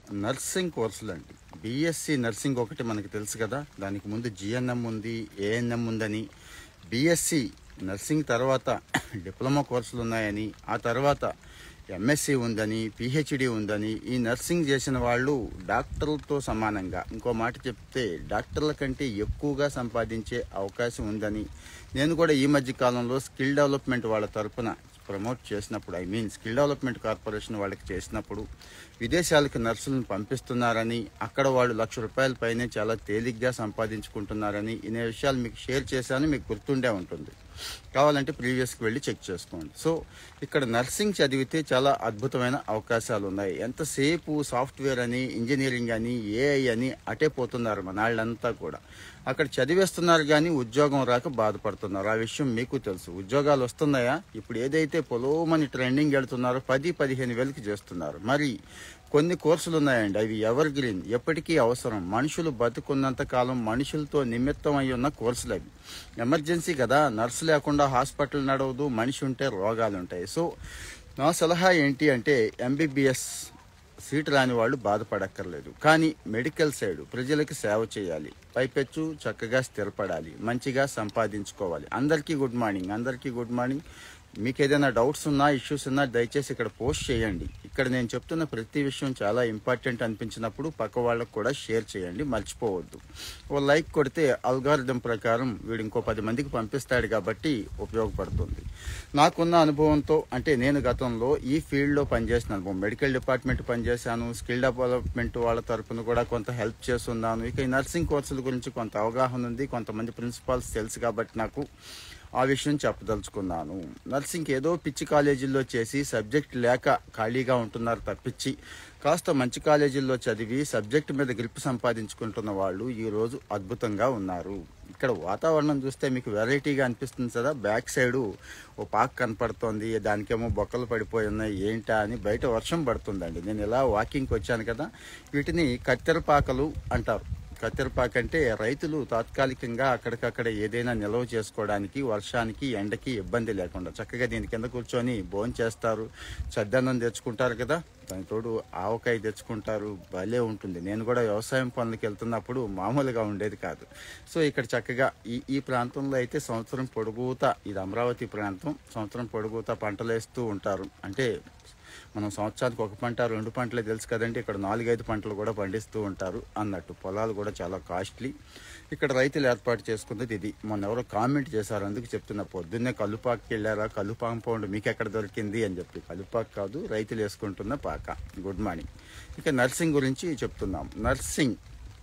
nursing కోర్సులు అండి BSc nursing ఒకటి మనకు తెలుసు కదా దానికి ముందు జిఎన్ఎం ఉంది ఏఎన్ఎం ఉందని బీఎస్సీ నర్సింగ్ తర్వాత డిప్లొమా కోర్సులు ఉన్నాయని ఆ తర్వాత ఎంఎస్సి ఉందని పిహెచ్డి ఉందని ఈ నర్సింగ్ చేసిన వాళ్ళు డాక్టర్లతో సమానంగా ఇంకో మాట చెప్తే డాక్టర్ల కంటే ఎక్కువగా సంపాదించే అవకాశం ఉందని నేను కూడా ఈ మధ్య కాలంలో స్కిల్ డెవలప్మెంట్ వాళ్ళ తరపున ప్రమోట్ చేసినప్పుడు I mean skill development corporation వాళ్ళకి చేసినప్పుడు విదేశాలకు నర్సులను పంపిస్తున్నారని అక్కడ వాళ్ళు లక్ష రూపాయల పైనే చాలా తేలిగ్గా సంపాదించుకుంటున్నారని ఇనే విషయాలు మీకు షేర్ చేశాను మీకు గుర్తుండే ఉంటుంది కావాలంటే ప్రీవియస్కి వెళ్ళి చెక్ చేసుకోండి సో ఇక్కడ నర్సింగ్ చదివితే చాలా అద్భుతమైన అవకాశాలు ఉన్నాయి ఎంతసేపు సాఫ్ట్వేర్ అని ఇంజనీరింగ్ అని ఏఐ అని అటే పోతున్నారు మన వాళ్ళంతా కూడా అక్కడ చదివేస్తున్నారు కానీ ఉద్యోగం రాక బాధపడుతున్నారు ఆ విషయం మీకు తెలుసు ఉద్యోగాలు వస్తున్నాయా ఇప్పుడు ఏదైతే పొలోమని ట్రెండింగ్ వెళ్తున్నారో పది పదిహేను వేలకి చేస్తున్నారు మరి కొన్ని కోర్సులు ఉన్నాయండి అవి ఎవర్ గ్రీన్ ఎప్పటికీ అవసరం మనుషులు బతుకున్నంత కాలం మనుషులతో నిమిత్తం అయి ఉన్న కోర్సులు అవి ఎమర్జెన్సీ కదా నర్సు లేకుండా హాస్పిటల్ నడవదు మనిషి ఉంటే రోగాలు ఉంటాయి సో నా సలహా ఏంటి అంటే ఎంబీబీఎస్ సీటు రాని వాళ్ళు బాధపడక్కర్లేదు కానీ మెడికల్ సైడ్ ప్రజలకు సేవ చేయాలి పైపెచ్చు చక్కగా స్థిరపడాలి మంచిగా సంపాదించుకోవాలి అందరికీ గుడ్ మార్నింగ్ అందరికీ గుడ్ మార్నింగ్ మీకు ఏదైనా డౌట్స్ ఉన్నా ఇష్యూస్ ఉన్నా దయచేసి ఇక్కడ పోస్ట్ చేయండి ఇక్కడ నేను చెప్తున్న ప్రతి విషయం చాలా ఇంపార్టెంట్ అనిపించినప్పుడు పక్క వాళ్ళకు కూడా షేర్ చేయండి మర్చిపోవద్దు ఓ లైక్ కొడితే అల్గారిథం ప్రకారం వీడు ఇంకో పది మందికి పంపిస్తాడు కాబట్టి ఉపయోగపడుతుంది నాకున్న అనుభవంతో అంటే నేను గతంలో ఈ ఫీల్డ్లో పనిచేసిన అనుభవం మెడికల్ డిపార్ట్మెంట్ పనిచేశాను స్కిల్ డెవలప్మెంట్ వాళ్ళ తరపున కూడా కొంత హెల్ప్ చేస్తున్నాను ఇక ఈ నర్సింగ్ కోర్సుల గురించి కొంత అవగాహన ఉంది కొంతమంది ప్రిన్సిపాల్స్ తెలుసు కాబట్టి నాకు ఆ విషయం చెప్పదలుచుకున్నాను నర్సింగ్ ఏదో పిచ్చి కాలేజీల్లో చేసి సబ్జెక్ట్ లేక ఖాళీగా ఉంటున్నారు తప్పించి కాస్త మంచి కాలేజీల్లో చదివి సబ్జెక్ట్ మీద గ్రిప్ సంపాదించుకుంటున్న వాళ్ళు ఈరోజు అద్భుతంగా ఉన్నారు ఇక్కడ వాతావరణం చూస్తే మీకు వెరైటీగా అనిపిస్తుంది కదా బ్యాక్ సైడు ఓ పాక్ కనపడుతోంది దానికేమో బొక్కలు పడిపోయి ఉన్నాయి ఏంటా అని బయట వర్షం పడుతుందండి నేను ఇలా వాకింగ్కి వచ్చాను కదా వీటిని కత్తెర పాకలు అంటారు కత్తెరపాకు అంటే రైతులు తాత్కాలికంగా అక్కడికక్కడ ఏదైనా నిల్వ చేసుకోవడానికి వర్షానికి ఎండకి ఇబ్బంది లేకుండా చక్కగా దీని కింద కూర్చొని భోజనం చేస్తారు చద్దన్నం తెచ్చుకుంటారు కదా దాని తోడు ఆవకాయ తెచ్చుకుంటారు భలే ఉంటుంది నేను కూడా వ్యవసాయం పనులకు వెళ్తున్నప్పుడు మామూలుగా ఉండేది కాదు సో ఇక్కడ చక్కగా ఈ ఈ ప్రాంతంలో అయితే సంవత్సరం పొడుగుతా ఇది అమరావతి ప్రాంతం సంవత్సరం పొడుగుతా పంటలు వేస్తూ ఉంటారు అంటే మనం సంవత్సరానికి ఒక పంట రెండు పంటలే తెలుసు కదండి ఇక్కడ నాలుగైదు పంటలు కూడా పండిస్తూ ఉంటారు అన్నట్టు పొలాలు కూడా చాలా కాస్ట్లీ ఇక్కడ రైతులు ఏర్పాటు చేసుకున్నది ఇది మొన్న ఎవరో కామెంట్ చేశారు అందుకు చెప్తున్నా పొద్దున్నే కల్లుపాకి వెళ్ళారా కల్లు కాంపౌండ్ మీకు ఎక్కడ దొరికింది అని చెప్పి కల్లుపాకు కాదు రైతులు వేసుకుంటున్న పాక గుడ్ మార్నింగ్ ఇక నర్సింగ్ గురించి చెప్తున్నాం నర్సింగ్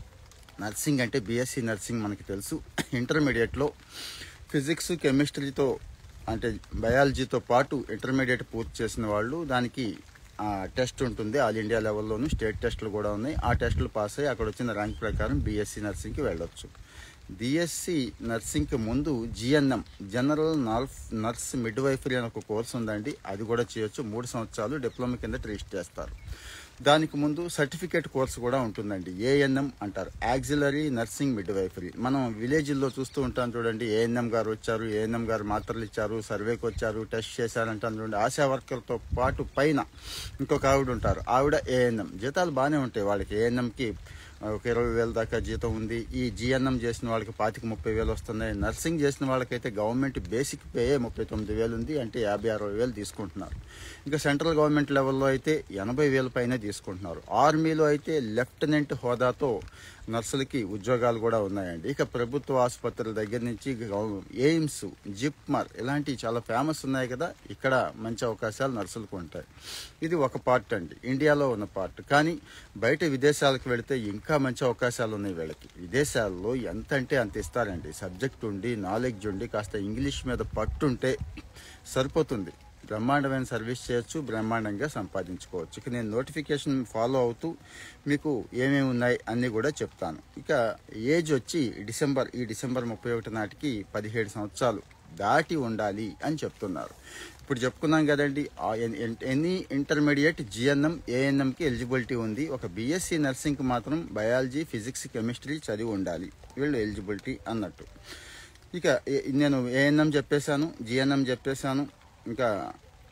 నర్సింగ్ అంటే బీఎస్సీ నర్సింగ్ మనకి తెలుసు ఇంటర్మీడియట్లో ఫిజిక్స్ కెమిస్ట్రీతో అంటే బయాలజీతో పాటు ఇంటర్మీడియట్ పూర్తి చేసిన వాళ్ళు దానికి ఆ, టెస్ట్ ఉంటుంది ఆల్ ఇండియా లెవెల్లోనూ స్టేట్ టెస్టులు కూడా ఉన్నాయి ఆ టెస్టులు పాస్ అయ్యి అక్కడ వచ్చిన ర్యాంక్ ప్రకారం బీఎస్సీ నర్సింగ్కి వెళ్ళొచ్చు బీఎస్సీ నర్సింగ్కి ముందు GNM general nurse nurse midwifery అని ఒక కోర్స్ ఉందండి అది కూడా చేయొచ్చు మూడు సంవత్సరాలు డిప్లొమా కింద ట్రీట్ చేస్తారు దానికి ముందు సర్టిఫికేట్ కోర్సు కూడా ఉంటుందండి ఏఎన్ఎం అంటారు యాక్సిలరీ నర్సింగ్ మిడ్ వైఫరీ మనం విలేజ్లో చూస్తూ ఉంటాం చూడండి ఏఎన్ఎం గారు వచ్చారు ఏఎన్ఎం గారు మాత్రలు ఇచ్చారు సర్వేకి వచ్చారు టెస్ట్ చేశారంటాం చూడండి ఆశా వర్కర్తో పాటు పైన ఇంకొక ఆవిడ ఉంటారు ఆవిడ ఏఎన్ఎం జీతాలు బాగానే ఉంటాయి వాళ్ళకి ఏఎన్ఎంకి ఒక ఇరవై వేల దాకా జీతం ఉంది ఈ జిఎన్ఎం చేసిన వాళ్ళకి పాతిక ముప్పై వేలు వస్తున్నాయి నర్సింగ్ చేసిన వాళ్ళకైతే గవర్నమెంట్ బేసిక్ పే ముప్పై తొమ్మిది వేలు ఉంది అంటే యాభై అరవై వేలు తీసుకుంటున్నారు ఇంకా సెంట్రల్ గవర్నమెంట్ లెవెల్లో అయితే ఎనభై వేల పైన తీసుకుంటున్నారు ఆర్మీలో అయితే లెఫ్టినెంట్ హోదాతో నర్సులకి ఉద్యోగాలు కూడా ఉన్నాయండి ఇక ప్రభుత్వ ఆసుపత్రుల దగ్గర నుంచి గవ- ఎయిమ్స్ జిప్మర్ ఇలాంటివి చాలా ఫేమస్ ఉన్నాయి కదా ఇక్కడ మంచి అవకాశాలు నర్సులకు ఉంటాయి ఇది ఒక పార్ట్ అండి ఇండియాలో ఉన్న పార్ట్ కానీ బయట విదేశాలకు వెళితే ఇంకా మంచి అవకాశాలు ఉన్నాయి వీళ్ళకి విదేశాల్లో ఎంత అంటే అంత ఇస్తారండి సబ్జెక్ట్ ఉండి నాలెడ్జ్ ఉండి కాస్త ఇంగ్లీష్ మీద పట్టుంటే సరిపోతుంది బ్రహ్మాండమైన సర్వీస్ చేయొచ్చు బ్రహ్మాండంగా సంపాదించుకోవచ్చు ఇక నేను నోటిఫికేషన్ ఫాలో అవుతూ మీకు ఏమేమి ఉన్నాయి అన్నీ కూడా చెప్తాను ఇక ఏజ్ వచ్చి డిసెంబర్ ఈ డిసెంబర్ ముప్పై ఒకటి నాటికి పదిహేడు సంవత్సరాలు దాటి ఉండాలి అని చెప్తున్నారు ఇప్పుడు చెప్పుకున్నాం కదండి ఆ ఎన్- ఎన్- ఎనీ ఇంటర్మీడియట్ జిఎన్ఎం ఏఎన్ఎంకి ఎలిజిబిలిటీ ఉంది ఒక బీఎస్సీ నర్సింగ్కి మాత్రం బయాలజీ ఫిజిక్స్ కెమిస్ట్రీ చదివి ఉండాలి వీళ్ళు ఎలిజిబిలిటీ అన్నట్టు ఇక ఏ- నేను ఏఎన్ఎం చెప్పేశాను జిఎన్ఎం చెప్పేశాను ఇంకా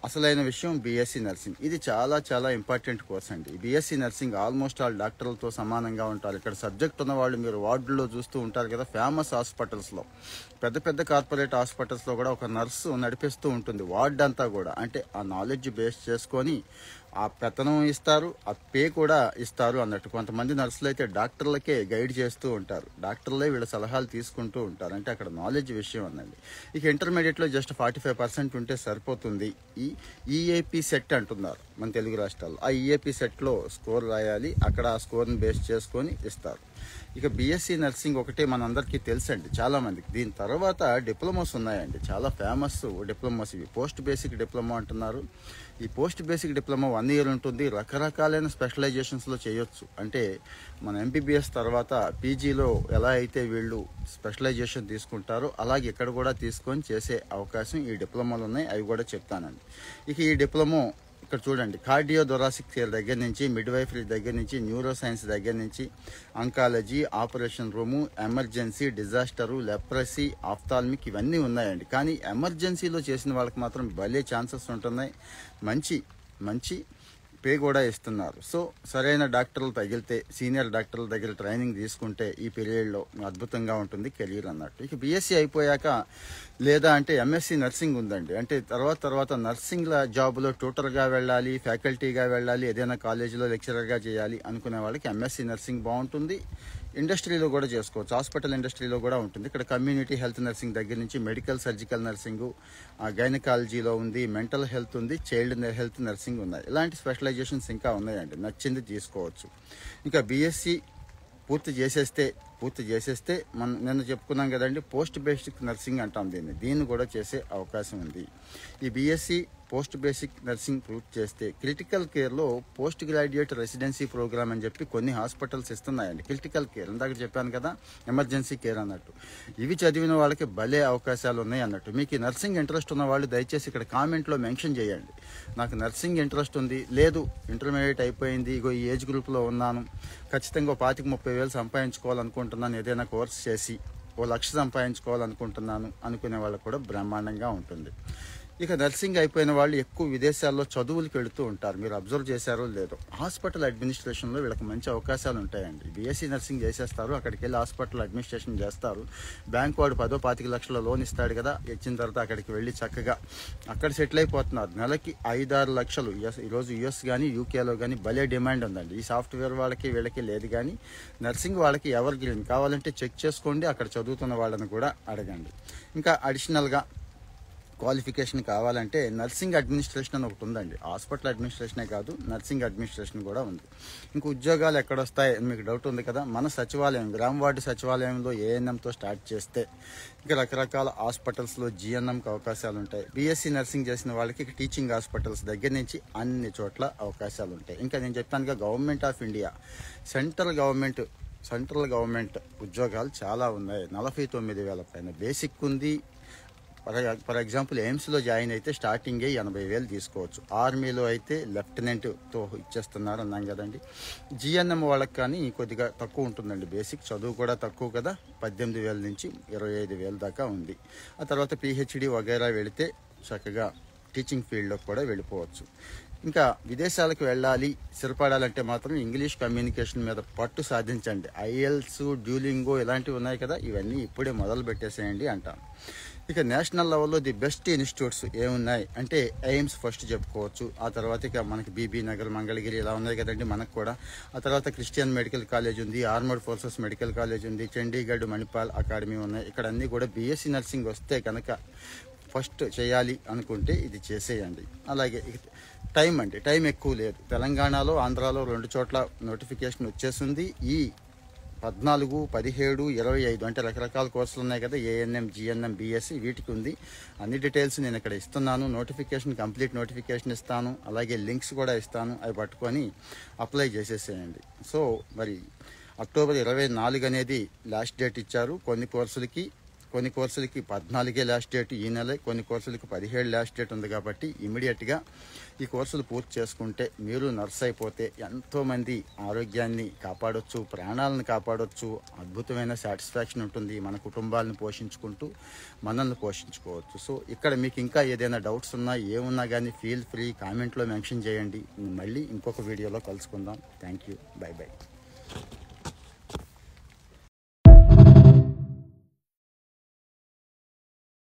అసలైన విషయం బీఎస్సీ నర్సింగ్ ఇది చాలా చాలా ఇంపార్టెంట్ కోర్స్ అండి బీఎస్సీ నర్సింగ్ ఆల్మోస్ట్ ఆల్ డాక్టర్లతో సమానంగా ఉంటారు ఇక్కడ సబ్జెక్ట్ ఉన్న వాళ్ళు మీరు వార్డుల్లో చూస్తూ ఉంటారు కదా ఫేమస్ హాస్పిటల్స్లో పెద్ద పెద్ద కార్పొరేట్ హాస్పిటల్స్లో కూడా ఒక నర్సు నడిపిస్తూ ఉంటుంది వార్డ్ అంతా కూడా అంటే ఆ నాలెడ్జ్ బేస్ చేసుకొని ఆ పెత్తనం ఇస్తారు ఆ పే కూడా ఇస్తారు అన్నట్టు కొంతమంది నర్సులు అయితే డాక్టర్లకే గైడ్ చేస్తూ ఉంటారు డాక్టర్లే వీళ్ళ సలహాలు తీసుకుంటూ ఉంటారు అంటే అక్కడ నాలెడ్జ్ విషయం అన్నది ఇక ఇంటర్మీడియట్లో జస్ట్ ఫార్టీ ఫైవ్ పర్సెంట్ ఉంటే సరిపోతుంది ఈ ఈఏపీ సెట్ అంటున్నారు మన తెలుగు రాష్ట్రాల్లో ఆ ఈఏపీ సెట్లో స్కోర్ రాయాలి అక్కడ ఆ స్కోర్ని బేస్ చేసుకొని ఇస్తారు ఇక బీఎస్సీ నర్సింగ్ ఒకటే మనందరికీ తెలుసండి చాలా మందికి దీని తర్వాత డిప్లొమాస్ ఉన్నాయండి చాలా ఫేమస్ డిప్లొమాస్ ఇవి పోస్ట్ బేసిక్ డిప్లొమా అంటున్నారు ఈ post basic diploma one year ఉంటుంది రకరకాలైన స్పెషలైజేషన్స్లో చేయొచ్చు అంటే మన ఎంబీబీఎస్ తర్వాత పీజీలో ఎలా అయితే వీళ్ళు స్పెషలైజేషన్ తీసుకుంటారో అలాగే ఇక్కడ కూడా తీసుకొని చేసే అవకాశం ఈ డిప్లొమాలు ఉన్నాయి అవి కూడా చెప్తానండి ఇక ఈ డిప్లొమా ఇక్కడ చూడండి కార్డియో థొరాసిక్ కేర్ దగ్గర నుంచి మిడ్వైఫరీ దగ్గర నుంచి న్యూరో సైన్స్ దగ్గర నుంచి oncology operation room emergency disaster leprosy ophthalmic ఇవన్నీ ఉన్నాయండి కానీ ఎమర్జెన్సీలో చేసిన వాళ్ళకి మాత్రం భలే ఛాన్సెస్ ఉంటున్నాయి మంచి మంచి పే కూడా ఇస్తున్నారు సో సరైన డాక్టర్లు తగిలితే సీనియర్ డాక్టర్ల దగ్గర ట్రైనింగ్ తీసుకుంటే ఈ పీరియడ్లో అద్భుతంగా ఉంటుంది కెరీర్ అన్నట్టు ఇక బీఎస్సీ అయిపోయాక లేదా అంటే ఎంఎస్సీ నర్సింగ్ ఉందండి అంటే తర్వాత తర్వాత నర్సింగ్ల జాబ్లో ట్యూటర్గా వెళ్ళాలి ఫ్యాకల్టీగా వెళ్ళాలి ఏదైనా కాలేజీలో లెక్చరర్గా చేయాలి అనుకునే వాళ్ళకి ఎంఎస్సీ నర్సింగ్ బాగుంటుంది ఇండస్ట్రీలో కూడా చేసుకోవచ్చు హాస్పిటల్ ఇండస్ట్రీలో కూడా ఉంటుంది ఇక్కడ కమ్యూనిటీ హెల్త్ నర్సింగ్ దగ్గర నుంచి మెడికల్ సర్జికల్ నర్సింగ్ గైనకాలజీలో ఉంది మెంటల్ హెల్త్ ఉంది చైల్డ్ హెల్త్ నర్సింగ్ ఉన్నాయి ఇలాంటి స్పెషలైజేషన్స్ ఇంకా ఉన్నాయండి నచ్చింది తీసుకోవచ్చు ఇంకా బీఎస్సీ పూర్తి చేసేస్తే పూర్తి చేసేస్తే మనం నిన్న చెప్పుకున్నాం కదండి పోస్ట్ బేసిక్ నర్సింగ్ అంటాం దీన్ని దీన్ని కూడా చేసే అవకాశం ఉంది ఈ బీఎస్సీ పోస్ట్ బేసిక్ నర్సింగ్ పూర్తి చేస్తే క్రిటికల్ కేర్లో పోస్ట్ గ్రాడ్యుయేట్ రెసిడెన్సీ ప్రోగ్రామ్ అని చెప్పి కొన్ని హాస్పిటల్స్ ఇస్తున్నాయండి క్రిటికల్ కేర్ ఇందాక చెప్పాను కదా ఎమర్జెన్సీ కేర్ అన్నట్టు ఇవి చదివిన వాళ్ళకి భలే అవకాశాలు ఉన్నాయి అన్నట్టు మీకు ఈ నర్సింగ్ ఇంట్రెస్ట్ ఉన్న వాళ్ళు దయచేసి ఇక్కడ కామెంట్లో మెన్షన్ చేయండి నాకు నర్సింగ్ ఇంట్రెస్ట్ ఉంది లేదు ఇంటర్మీడియట్ అయిపోయింది ఇగో ఈ ఏజ్ గ్రూప్లో ఉన్నాను ఖచ్చితంగా ఓ పాతిక ముప్పై వేలు సంపాదించుకోవాలనుకుంటున్నాను ఏదైనా కోర్స్ చేసి ఓ లక్ష సంపాదించుకోవాలనుకుంటున్నాను అనుకునే వాళ్ళకు కూడా బ్రహ్మాండంగా ఉంటుంది ఇక నర్సింగ్ అయిపోయిన వాళ్ళు ఎక్కువ విదేశాల్లో చదువులకు వెళుతూ ఉంటారు మీరు అబ్జర్వ్ చేశారో లేదో హాస్పిటల్ అడ్మినిస్ట్రేషన్లో వీళ్ళకి మంచి అవకాశాలు ఉంటాయండి బీఎస్సీ నర్సింగ్ చేసేస్తారు అక్కడికి వెళ్ళి హాస్పిటల్ అడ్మినిస్ట్రేషన్ చేస్తారు బ్యాంక్ వాడు పదో పాతిక లక్షల లోన్ ఇస్తాడు కదా ఇచ్చిన తర్వాత అక్కడికి వెళ్ళి చక్కగా అక్కడ సెటిల్ అయిపోతున్నారు నెలకి ఐదారు లక్షలు యుఎస్ ఈరోజు యుఎస్ కానీ యూకేలో కానీ భలే డిమాండ్ ఉందండి ఈ సాఫ్ట్వేర్ వాళ్ళకి వీళ్ళకి లేదు కానీ నర్సింగ్ వాళ్ళకి ఎవరు గ్రీన్ కావాలంటే చెక్ చేసుకోండి అక్కడ చదువుతున్న వాళ్ళని కూడా అడగండి ఇంకా అడిషనల్గా క్వాలిఫికేషన్ కావాలంటే నర్సింగ్ అడ్మినిస్ట్రేషన్ అని ఒకటి ఉందండి హాస్పిటల్ అడ్మినిస్ట్రేషనే కాదు నర్సింగ్ అడ్మినిస్ట్రేషన్ కూడా ఉంది ఇంకా ఉద్యోగాలు ఎక్కడ వస్తాయి అని మీకు డౌట్ ఉంది కదా మన సచివాలయం గ్రామ వార్డు సచివాలయంలో ఏఎన్ఎంతో స్టార్ట్ చేస్తే ఇంకా రకరకాల హాస్పిటల్స్లో జిఎన్ఎంకి అవకాశాలు ఉంటాయి బీఎస్సీ నర్సింగ్ చేసిన వాళ్ళకి టీచింగ్ హాస్పిటల్స్ దగ్గర నుంచి అన్ని చోట్ల అవకాశాలు ఉంటాయి ఇంకా నేను చెప్పానుగా government of India central government central government ఉద్యోగాలు చాలా ఉన్నాయి నలభై తొమ్మిది వేల పైన బేసిక్ ఉంది ఫర్ ఫర్ ఎగ్జాంపుల్ ఎయిమ్స్లో జాయిన్ అయితే స్టార్టింగే ఎనభై వేలు తీసుకోవచ్చు ఆర్మీలో అయితే లెఫ్టినెంట్తో ఇచ్చేస్తున్నారు అన్నాం కదండి జిఎన్ఎం వాళ్ళకి కానీ కొద్దిగా తక్కువ ఉంటుందండి బేసిక్ చదువు కూడా తక్కువ కదా పద్దెనిమిది వేల నుంచి ఇరవై ఐదు వేల దాకా ఉంది ఆ తర్వాత పిహెచ్డి వగైరా వెళితే చక్కగా టీచింగ్ ఫీల్డ్లో కూడా వెళ్ళిపోవచ్చు ఇంకా విదేశాలకు వెళ్ళాలి స్థిరపడాలంటే మాత్రం ఇంగ్లీష్ కమ్యూనికేషన్ మీద పట్టు సాధించండి ఐఎల్స్ డ్యూలింగో ఇలాంటివి ఉన్నాయి కదా ఇవన్నీ ఇప్పుడే మొదలు పెట్టేసేయండి అంటాను ఇక నేషనల్ లెవెల్లో ది బెస్ట్ ఇన్స్టిట్యూట్స్ ఏమున్నాయి అంటే ఎయిమ్స్ ఫస్ట్ చెప్పుకోవచ్చు ఆ తర్వాత ఇక మనకి బీబీ నగర్ మంగళగిరి ఇలా ఉన్నాయి కదండి మనకు కూడా ఆ తర్వాత క్రిస్టియన్ మెడికల్ కాలేజ్ ఉంది ఆర్మర్డ్ ఫోర్సెస్ మెడికల్ కాలేజ్ ఉంది చండీగఢ్ మణిపాల్ అకాడమీ ఉన్నాయి ఇక్కడ అన్నీ కూడా బీఎస్సీ నర్సింగ్ వస్తే కనుక ఫస్ట్ చేయాలి అనుకుంటే ఇది చేసేయండి అలాగే ఇక టైం అండి టైం ఎక్కువ లేదు తెలంగాణలో ఆంధ్రాలో రెండు చోట్ల నోటిఫికేషన్ వచ్చేసింది ఈ పద్నాలుగు పదిహేడు ఇరవై ఐదు అంటే రకరకాల కోర్సులు ఉన్నాయి కదా ఏఎన్ఎం జిఎన్ఎం బిఎస్సి వీటికి ఉంది అన్ని డీటెయిల్స్ నేను ఇక్కడ ఇస్తున్నాను నోటిఫికేషన్ కంప్లీట్ నోటిఫికేషన్ ఇస్తాను అలాగే లింక్స్ కూడా ఇస్తాను అవి పట్టుకొని అప్లై చేసేసేయండి సో మరి అక్టోబర్ ఇరవై నాలుగు అనేది లాస్ట్ డేట్ ఇచ్చారు కొన్ని కోర్సులకి కొన్ని కోర్సులకి పద్నాలుగే లాస్ట్ డేట్ ఈ నెల కొన్ని కోర్సులకి పదిహేడు లాస్ట్ డేట్ ఉంది కాబట్టి ఇమీడియట్గా ఈ కోర్సులు పూర్తి చేసుకుంటే మీరు నర్స్ అయిపోతే ఎంతోమంది ఆరోగ్యాన్ని కాపాడొచ్చు ప్రాణాలను కాపాడొచ్చు అద్భుతమైన సాటిస్ఫాక్షన్ ఉంటుంది మన కుటుంబాలను పోషించుకుంటూ మనల్ని పోషించుకోవచ్చు సో ఇక్కడ మీకు ఇంకా ఏదైనా డౌట్స్ ఉన్నా ఏమున్నా కానీ ఫీల్ ఫ్రీ కామెంట్లో మెన్షన్ చేయండి మళ్ళీ ఇంకొక వీడియోలో కలుసుకుందాం థ్యాంక్ యూ బై బై